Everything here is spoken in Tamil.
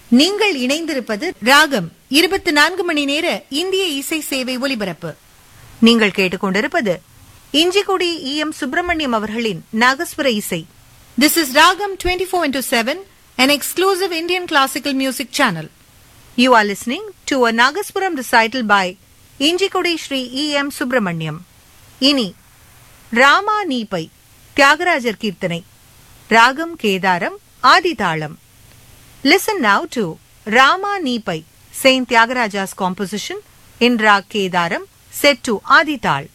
நீங்கள் இணைந்திருப்பது ராகம் இருபத்தி நான்கு மணி நேர இந்திய இசை சேவை ஒலிபரப்பு நீங்கள் கேட்டுக்கொண்டிருப்பது இஞ்சிக்குடி இ எம் சுப்பிரமணியம் அவர்களின் நாகஸ்வர இசை this is Raagam twenty four into seven an exclusive Indian classical music channel. You are listening to a Nagaspuram recital by Injikudi Sri E. M. Subramaniam. இனி ராமா நீபை தியாகராஜர் கீர்த்தனை ராகம் Kedaram ஆதிதாளம் Listen now to Rama Nipai, Saint Tyagaraja's composition in Rag Kedaram, set to Adital.